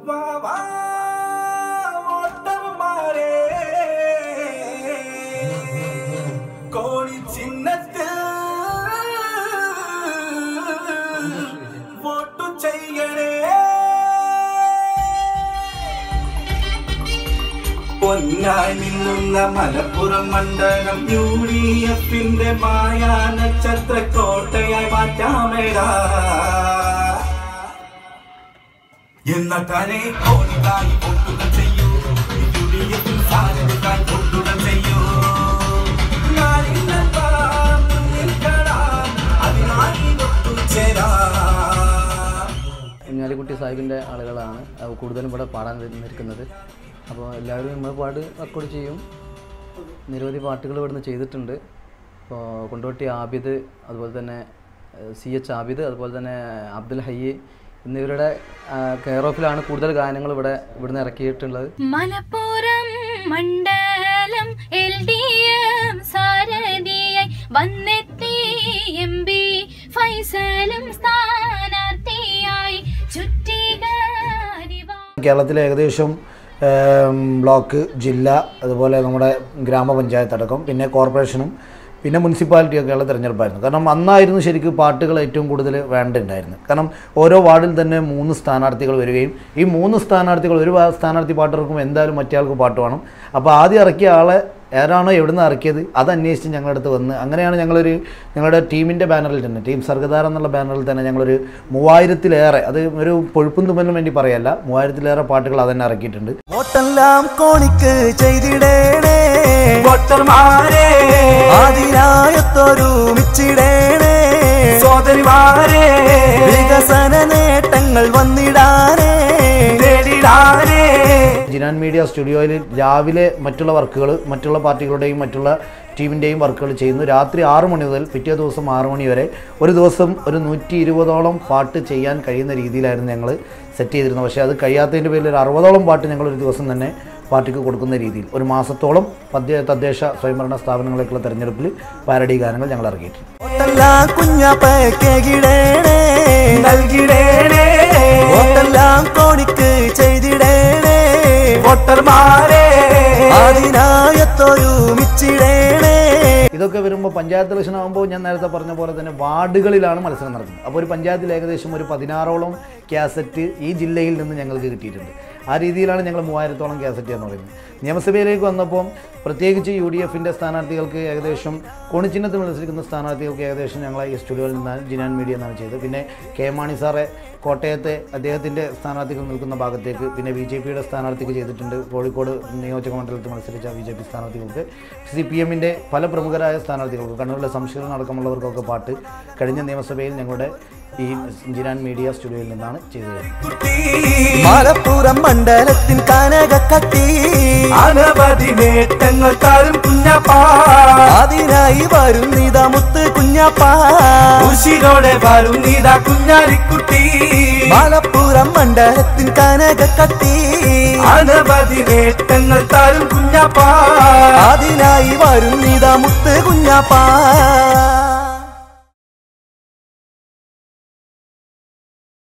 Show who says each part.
Speaker 1: വാ വാ ഓട്ടന്മാരെ കോണി ചിഹ്നത്തിൽ വോട്ടു ചെയ്യണേ പൊന്നായി നിന്നുന്ന മലപ്പുറം മണ്ഡലം യു ഡി എഫിന്റെ മായാ നക്ഷത്ര കോട്ടയായി മാറ്റാമേടാ എന്നട്ടാനെ കോണിതായി വോട്ടുകൾ ചെയ്യൂ യു ഡി എഫിൽ സാധ്യതകൾ വോട്ടുകൾ ചെയ്യൂ ഞാനിന്നെത്താ മുന്നിൽ കടാം അതിനായി ഒത്തുചേരാം
Speaker 2: കുഞ്ഞാലിക്കുട്ടി സാഹിബിൻ്റെ ആളുകളാണ് അത് കൂടുതലും ഇവിടെ പാടാൻ നിൽക്കുന്നത് അപ്പോൾ എല്ലാവരും നമ്മൾ പാട് റെക്കോർഡ് ചെയ്യും നിരവധി പാട്ടുകൾ ഇവിടുന്ന് ചെയ്തിട്ടുണ്ട് ഇപ്പോൾ കൊണ്ടോട്ടി ആബിദ് അതുപോലെ തന്നെ സി എച്ച് ആബിദ് അതുപോലെ തന്നെ അബ്ദുൽ ഹയ്യ് എന്നിവരുടെ കെയർ ഓഫിലാണ് കൂടുതൽ ഗാനങ്ങൾ ഇവിടെ ഇവിടുന്ന് ഇറക്കിയിട്ടുള്ളത്
Speaker 3: മലപ്പുറം മണ്ഡലം എൽ ഡി എം സാരഥിയായി വന്നെത്തി എം ബി ഫൈസലും സ്ഥാനാർത്ഥിയായി ചുറ്റികരിവാ
Speaker 4: കേരളത്തിലെ ഏകദേശം ഏം, ബ്ലോക്ക് ജില്ല അതുപോലെ നമ്മുടെ ഗ്രാമപഞ്ചായത്ത് അടക്കം പിന്നെ കോർപ്പറേഷനും പിന്നെ മുനിസിപ്പാലിറ്റിയൊക്കെയുള്ള തിരഞ്ഞെടുപ്പായിരുന്നു കാരണം അന്നായിരുന്നു ശരിക്കും പാട്ടുകൾ ഏറ്റവും കൂടുതൽ വേണ്ടിണ്ടായിരുന്നു കാരണം ഓരോ വാർഡിൽ തന്നെ മൂന്ന് സ്ഥാനാർത്ഥികൾ വരികയും ഈ മൂന്ന് സ്ഥാനാർത്ഥികൾ ഒരു വാ- സ്ഥാനാർത്ഥി പാട്ട് ഇറക്കുമ്പോൾ എന്തായാലും മറ്റേ ആൾക്ക് പാട്ട് വേണം അപ്പോൾ ആദ്യം ഇറക്കിയ ആളെ ആരാണോ എവിടുന്ന് ഇറക്കിയത് അത് അന്വേഷിച്ച് ഞങ്ങളുടെ അടുത്ത് വന്ന് അങ്ങനെയാണ് ഞങ്ങളൊരു ഞങ്ങളുടെ ടീമിൻ്റെ ബാനറിൽ തന്നെ ടീം സർഗധാര എന്നുള്ള ബാനറിൽ തന്നെ ഞങ്ങളൊരു മൂവായിരത്തിലേറെ അത് ഒരു പൊഴുപ്പും തുമ്മലിനും വേണ്ടി പറയല്ല മൂവായിരത്തിലേറെ പാട്ടുകൾ അതന്നെ ഇറക്കിയിട്ടുണ്ട്
Speaker 5: വോട്ടെല്ലാം കോണിക്ക് ചെയ്തിടേണേ
Speaker 1: വോട്ടർമാരെ
Speaker 5: ആദിനായത്തൊരുമിച്ചിടേണേ
Speaker 1: സോദരിമാരെ
Speaker 5: വികസന നേട്ടങ്ങൾ വന്നിടാനേ
Speaker 1: നേടിടാനേ
Speaker 4: ജിനാൻ മീഡിയ സ്റ്റുഡിയോയിൽ രാവിലെ മറ്റുള്ള വർക്കുകൾ മറ്റുള്ള പാർട്ടികളുടെയും മറ്റുള്ള ടീമിൻ്റെയും വർക്കുകൾ ചെയ്യുന്നു രാത്രി ആറ് മണി മുതൽ പിറ്റേ ദിവസം ആറ് മണി വരെ ഒരു ദിവസം ഒരു നൂറ്റി ഇരുപതോളം പാട്ട് ചെയ്യാൻ കഴിയുന്ന രീതിയിലായിരുന്നു ഞങ്ങൾ സെറ്റ് ചെയ്തിരുന്നത് പക്ഷേ അത് കഴിയാത്തതിൻ്റെ പേരിൽ ഒരു അറുപതോളം പാട്ട് ഞങ്ങൾ ഒരു ദിവസം തന്നെ പാർട്ടിക്ക് കൊടുക്കുന്ന രീതിയിൽ ഒരു മാസത്തോളം പദ്യ തദ്ദേശ സ്വയംഭരണ സ്ഥാപനങ്ങളിലേക്കുള്ള തെരഞ്ഞെടുപ്പിൽ പാരഡി ഗാനങ്ങൾ ഞങ്ങൾ ഇറക്കിയിട്ടുണ്ട്
Speaker 5: വോട്ടെല്ലാം കുഞ്ഞപ്പയ്ക്കിടേണേ
Speaker 1: നൽകിടേണേ
Speaker 5: വോട്ടെല്ലാം കോണിക്ക് ചെയ്തിടേണേ
Speaker 1: വോട്ടർമാരെ
Speaker 5: ആദിനായത്തൊരുമിച്ചിടേണേ
Speaker 4: ഇതൊക്കെ വരുമ്പോൾ പഞ്ചായത്ത് ഇലക്ഷൻ ആകുമ്പോൾ ഞാൻ നേരത്തെ പറഞ്ഞ പോലെ തന്നെ വാർഡുകളിലാണ് മത്സരം നടക്കുന്നത് അപ്പോൾ ഒരു പഞ്ചായത്തിൽ ഏകദേശം ഒരു പതിനാറോളം കാസറ്റ് ഈ ജില്ലയിൽ നിന്ന് ഞങ്ങൾക്ക് കിട്ടിയിട്ടുണ്ട് ആ രീതിയിലാണ് ഞങ്ങൾ മൂവായിരത്തോളം കാസറ്റ് എന്ന് പറയുന്നത് നിയമസഭയിലേക്ക് വന്നപ്പോൾ പ്രത്യേകിച്ച് യു ഡി എഫിൻ്റെ സ്ഥാനാർത്ഥികൾക്ക് ഏകദേശം കോണിച്ചിഹ്നത്തിൽ മത്സരിക്കുന്ന സ്ഥാനാർത്ഥികൾക്ക് ഏകദേശം ഞങ്ങൾ ഈ സ്റ്റുഡിയോയിൽ നിന്നാണ് ജിനാൻ മീഡിയ എന്നാണ് ചെയ്തത് പിന്നെ കെ മാണി സാറെ കോട്ടയത്തെ അദ്ദേഹത്തിൻ്റെ സ്ഥാനാർത്ഥികൾ നിൽക്കുന്ന ഭാഗത്തേക്ക് പിന്നെ ബി ജെ പിയുടെ സ്ഥാനാർത്ഥിക്ക് ചെയ്തിട്ടുണ്ട് കോഴിക്കോട് നിയോജക മണ്ഡലത്തിൽ മത്സരിച്ച ബി ജെ പി സ്ഥാനാർത്ഥികൾക്ക് സി പി എമ്മിൻ്റെ പല പ്രമുഖരായ സ്ഥാനാർത്ഥികൾക്ക് കണ്ണൂരിലെ സംശീലനം അടക്കമുള്ളവർക്കൊക്കെ പാട്ട് കഴിഞ്ഞ നിയമസഭയിൽ ഞങ്ങളുടെ ഈ ജിനാൻ മീഡിയ സ്റ്റുഡിയോയിൽ നിന്നാണ് ചെയ്തത്
Speaker 5: മലപ്പുറം മണ്ഡലത്തിൻ കനകക്കട്ടി
Speaker 1: അനവധി നേട്ടങ്ങൾ താരും കുഞ്ഞപ്പാ
Speaker 5: അതിനായി വരുന്നിത മുത്ത് കുഞ്ഞപ്പാ
Speaker 1: ഉശിരോടെ വരും നീതാ കുഞ്ഞാലിക്കുട്ടി
Speaker 5: മലപ്പുറം മണ്ഡലത്തിൻ കനകക്കട്ടി
Speaker 1: അനവധി നേട്ടങ്ങൾ താരും കുഞ്ഞപ്പാ
Speaker 5: അതിനായി വരുന്നിത മുത്ത് കുഞ്ഞപ്പാ